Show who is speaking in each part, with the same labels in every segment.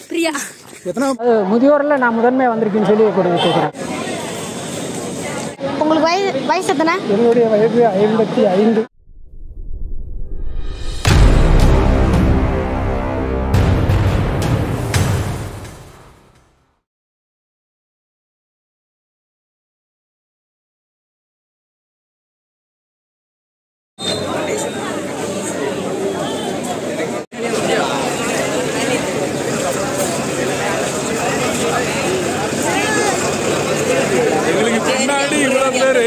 Speaker 1: பிரியா
Speaker 2: எத்தனை
Speaker 3: அது முதியோரில் நான் முதன்மை வந்திருக்கேன்னு சொல்லி கொடுங்க கேட்குறேன்
Speaker 1: உங்களுக்கு வயசு வயசு எத்தனை
Speaker 3: என்னுடைய வயது ஐம்பத்தி ஐந்து
Speaker 2: எங்களுக்கு பின்னாடி இவ்வளோ பேரு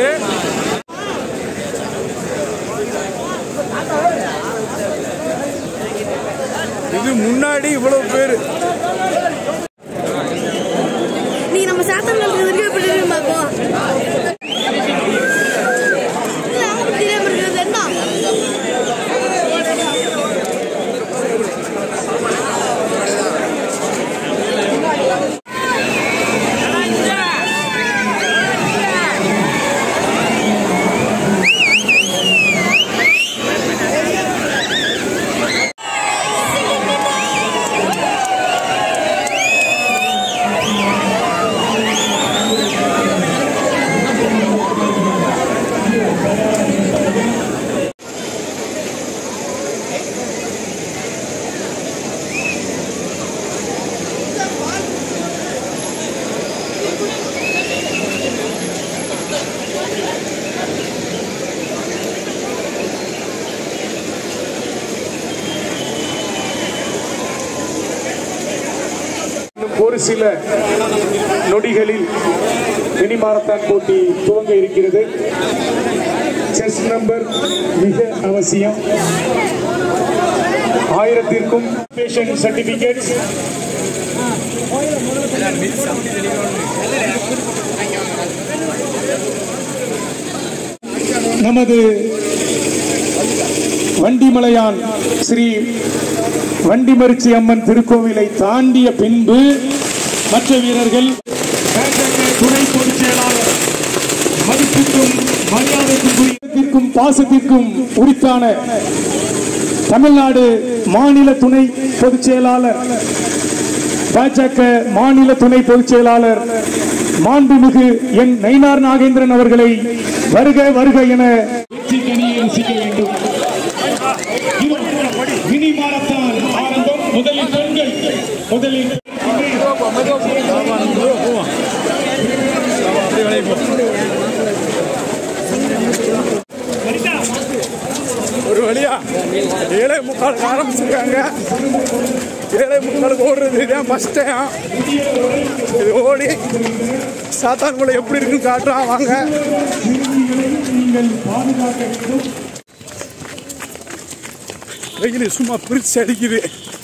Speaker 2: இது முன்னாடி இவ்வளவு பேரு
Speaker 1: நீ நம்ம சாத்தன் வரைக்கும் எப்படி இருக்கு பார்ப்போம் இல்ல, அவங்களுக்கு தெரியாம இருக்கிறது என்ன
Speaker 4: இன்னும் ஒரு சில நொடிகளில் மினி மாரத்தான் போட்டி துவங்க இருக்கிறது செஸ் நம்பர் மிக அவசியம் ஆயிரத்திற்கும் சர்டிபிகேட் நமது வண்டிமலையான் ஸ்ரீ வண்டிமரிச்சி அம்மன் திருக்கோவிலை தாண்டிய பின்பு மற்ற வீரர்கள் துணை பொதுச் செயலாளர் மதிப்பிற்கும் மரியாதைக்கும் பாசத்திற்கும் உரித்தான தமிழ்நாடு மாநில துணை பொதுச் செயலாளர் பாஜக மாநில துணை பொதுச் செயலாளர் மாண்புமிகு என் நயினார் நாகேந்திரன் அவர்களை வருக வருக என வெற்றி கனியை ருசிக்க வேண்டும் மினி மாரத்தான் ஆரம்பம் முதலில் பெண்கள் முதலில்
Speaker 2: ஒரு வழியா ஏழை முக்காலுக்கு ஆரம்பிச்சிருக்காங்க ஏழை முக்காலுக்கு ஓடுறது இதுதான் ஃபஸ்ட் டைம் இது ஓடி சாத்தான்குளை எப்படி இருக்குன்னு காட்டுறான் வாங்க வெயில் சும்மா பிரிச்சு அடிக்குது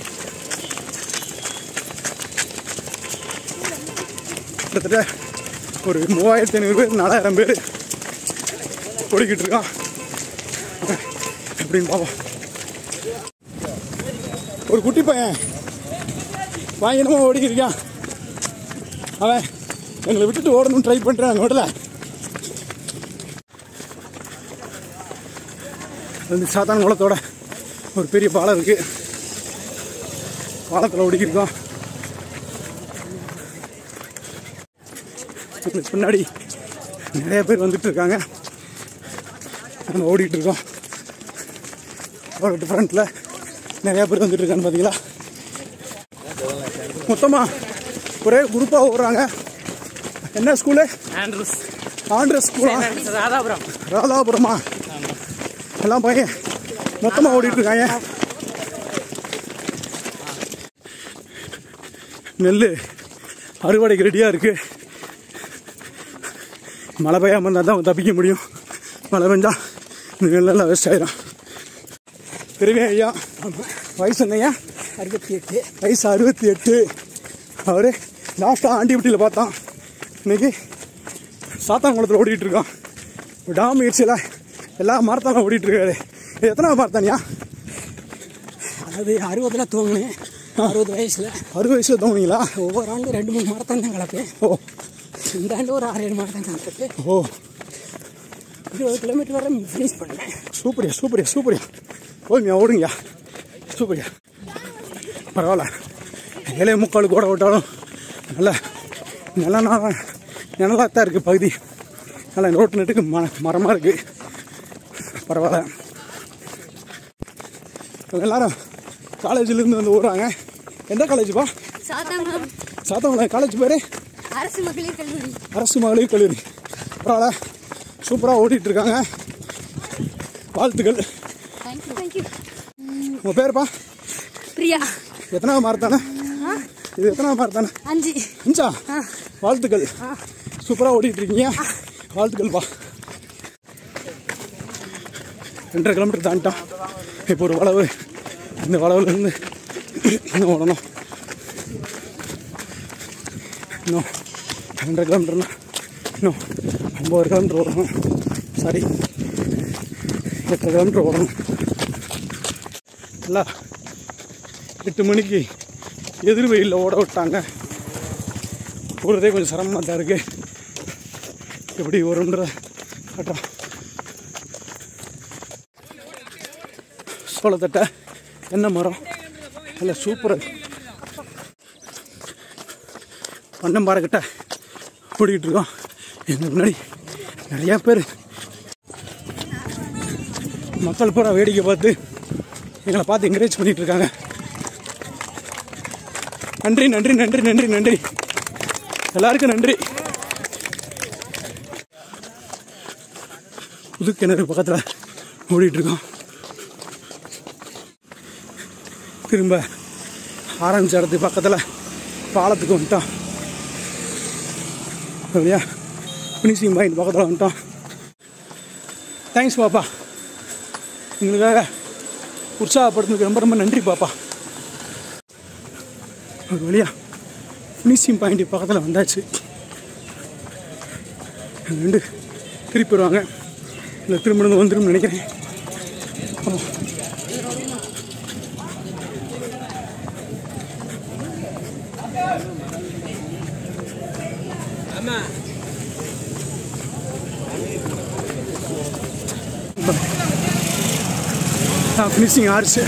Speaker 2: கிட்டத்தட்ட ஒரு மூவாயிரத்தி ஐநூறு பேர் நாலாயிரம் பேர் ஓடிக்கிட்டு இருக்கான் எப்படின்னு பார்ப்போம் ஒரு குட்டி பையன் வாங்கினமா ஓடிக்கிருக்கான் அவன் எங்களை விட்டுட்டு ஓடணும்னு ட்ரை பண்ணுறான் ஓடல வந்து சாத்தான குளத்தோட ஒரு பெரிய பாலம் இருக்கு பாலத்தில் ஓடிக்கிருக்கோம் எங்களுக்கு பின்னாடி நிறைய பேர் வந்துட்டு இருக்காங்க நம்ம ஓடிட்டு இருக்கோம் ஒரு ஃப்ரண்ட்டில் நிறையா பேர் வந்துட்டு இருக்கான்னு பார்த்தீங்களா மொத்தமாக ஒரே குரூப்பாக ஓடுறாங்க என்ன ஸ்கூலு
Speaker 3: ஆண்ட்ரூஸ்
Speaker 2: ஆண்ட்ரஸ் ஸ்கூலா
Speaker 3: ராதாபுரம்
Speaker 2: ராதாபுரமா எல்லாம் பையன் மொத்தமாக ஓடிட்டு இருக்காங்க நெல் அறுவடைக்கு ரெடியாக இருக்கு மழை பெய்யாமல் இருந்தால் தான் தப்பிக்க முடியும் மழை பெஞ்சா இந்த நெல்லெல்லாம் வேஸ்ட் ஆயிரும் பெரியவே ஐயா வயசு என்னையா
Speaker 3: அறுபத்தி எட்டு
Speaker 2: வயசு அறுபத்தி எட்டு அவரு லாஸ்ட்டாக ஆண்டிபட்டியில் பார்த்தோம் இன்னைக்கு சாத்தாங்குளத்தில் ஓடிட்டு இருக்கான் விடாமுயற்சியில் எல்லா மரத்தாலும் ஓடிட்டு இருக்காரு இது எத்தனை மரத்தானியா
Speaker 3: அதாவது அறுபதுல துவங்கினேன் அறுபது வயசில்
Speaker 2: அறுபது வயசுல தோணுங்களா
Speaker 3: ஒவ்வொரு ஆண்டு ரெண்டு மூணு மரத்தான் தான் கலப்பேன்
Speaker 2: ஓ
Speaker 3: இந்த ஆண்டு ஒரு ஆறு ஏழு மரத்தான் கலப்பேன்
Speaker 2: ஓ
Speaker 3: இருபது கிலோமீட்டர் வரை ஃபினிஷ் பண்ணேன்
Speaker 2: சூப்பரியா சூப்பரியா சூப்பரியா போதுமையா ஓடுங்கய்யா சூப்பரியா பரவாயில்ல ஏழை முக்கால் கூட விட்டாலும் நல்லா நல்லா நிழலாக தான் இருக்குது பகுதி நல்லா ரோட்டு நட்டுக்கு ம மரமாக இருக்குது பரவாயில்ல இவங்க எல்லாரும் காலேஜிலேருந்து வந்து ஓடுறாங்க எந்த காலேஜுப்பா
Speaker 1: சாத்தாங்குளம்
Speaker 2: சாத்தவங்கள காலேஜ் பேர்
Speaker 1: அரசு மகளிர் கல்லூரி
Speaker 2: அரசு மகளிர் கல்லூரி பரவாயில்ல சூப்பராக ஓடிட்டு இருக்காங்க வாழ்த்துக்கள்
Speaker 1: தேங்க்யூ தேங்க்யூ
Speaker 2: உங்கள் பேருப்பா
Speaker 1: பிரியா
Speaker 2: எத்தனாவது மார்த்தானே இது எத்தனாவது மார்த்தானே
Speaker 1: அஞ்சு
Speaker 2: அஞ்சா வாழ்த்துக்கள் சூப்பராக ஓடிட்டு இருக்கீங்க வாழ்த்துக்கள்ப்பா ரெண்டரை கிலோமீட்டர் தாண்டிட்டோம் இப்போ ஒரு வளவு இந்த வளவுலேருந்து இன்னும் ஓடணும் இன்னும் ரெண்டரை கிலோமீட்டர்னா இன்னும் ஒம்பது கிலோமீட்டர் ஓடணும் சாரி எட்டரை கிலோமீட்டர் ஓடணும் நல்லா எட்டு மணிக்கு எதிர் வெயிலில் ஓட விட்டாங்க ஓடுறதே கொஞ்சம் சிரமமாக தான் இருக்குது எப்படி வரும்ன்ற காட்டுறோம் சோளத்தட்டை தென்னை மரம் நல்ல சூப்பராக பண்ணம்பாறைக்கிட்ட ஓடிக்கிட்டு இருக்கோம் எங்களுக்கு முன்னாடி நிறையா பேர் மக்கள் பூரா வேடிக்கை பார்த்து எங்களை பார்த்து என்கரேஜ் பண்ணிட்டு இருக்காங்க நன்றி நன்றி நன்றி நன்றி நன்றி எல்லாருக்கும் நன்றி புது கிணறு பக்கத்தில் ஓடிட்டு இருக்கோம் திரும்ப ஆரம்பிச்ச இடத்துக்கு பக்கத்தில் பாலத்துக்கு வந்துட்டோம் அப்படியா ஃபினிஷிங் பாயிண்ட் பக்கத்தில் வந்துட்டோம் தேங்க்ஸ் பாப்பா எங்களுக்காக உற்சாகப்படுத்துறதுக்கு ரொம்ப ரொம்ப நன்றி பாப்பா ஒரு வழியா ஃபினிஷிங் பாயிண்ட் பக்கத்தில் வந்தாச்சு அங்க ரெண்டு திருப்பி வருவாங்க இல்லை திரும்ப வந்துடும் நினைக்கிறேன் ஆமாம் ஃபினிஷிங் ஆர்ச்சு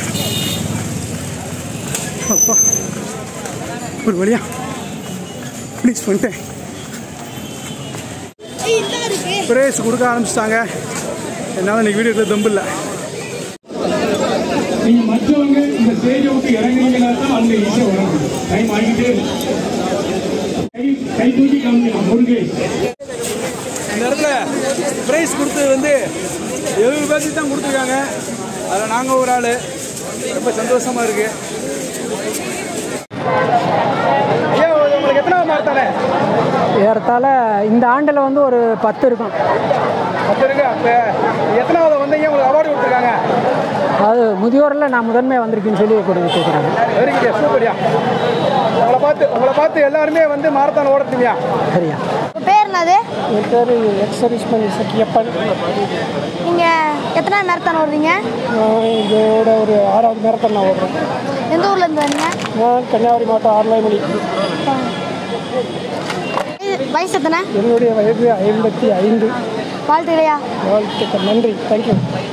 Speaker 2: அப்பா ஒரு வழியா ஃபினிஷ் பண்ணிட்டேன் ப்ரைஸ் கொடுக்க ஆரம்பிச்சிட்டாங்க என்னால் இன்னைக்கு வீடியோவில் தம்பு இல்லை
Speaker 4: நீங்க மற்றவங்க இந்த ஸ்டேஜை விட்டு இறங்குனீங்கன்னா தான் அங்க ஈஸியா வர முடியும் டைம் ஆகிட்டே இருக்கு. கை கை தூக்கி காமிக்கலாம் முருகை
Speaker 2: இந்த இடத்துல ப்ரைஸ் கொடுத்தது வந்து எழுபது பேருக்கு தான் கொடுத்துருக்காங்க அதில் நாங்கள் ஒரு ஆள் ரொம்ப சந்தோஷமாக இருக்கு ஐயா உங்களுக்கு எத்தனாவது மார்க் தானே
Speaker 3: ஏறத்தாழ இந்த ஆண்டில் வந்து ஒரு பத்து இருக்கும்
Speaker 2: அப்போ இருக்கு அப்போ எத்தனாவது வந்தீங்க உங்களுக்கு அவார்டு கொடுத்துருக்காங்க
Speaker 3: அது முதியோரில் நான் முதன்மை வந்திருக்கேன்னு சொல்லி கொடுத்து கேட்குறாங்க
Speaker 2: வெரி குட் சூப்பர்யா உங்களை பார்த்து உங்களை பார்த்து எல்லாருமே வந்து மாரத்தான் ஓடுறீங்க
Speaker 3: சரியா
Speaker 1: பேர் என்னது
Speaker 3: என் பேர் எக்ஸரிஸ்மன் சக்கியப்பன்
Speaker 1: நீங்க எத்தனை மேரத்தான் ஓடுறீங்க
Speaker 3: நான் இதோட ஒரு ஆறாவது நேரத்தில் நான் ஓடுறேன்
Speaker 1: எந்த ஊர்ல இருந்து வரீங்க
Speaker 3: நான் கன்னியாகுமரி மாவட்டம் ஆர்லாய்மொழி
Speaker 1: வயசு எத்தனை
Speaker 3: என்னுடைய வயது ஐம்பத்தி ஐந்து
Speaker 1: வாழ்த்துக்களையா
Speaker 3: வாழ்த்துக்கள் நன்றி தேங்க்யூ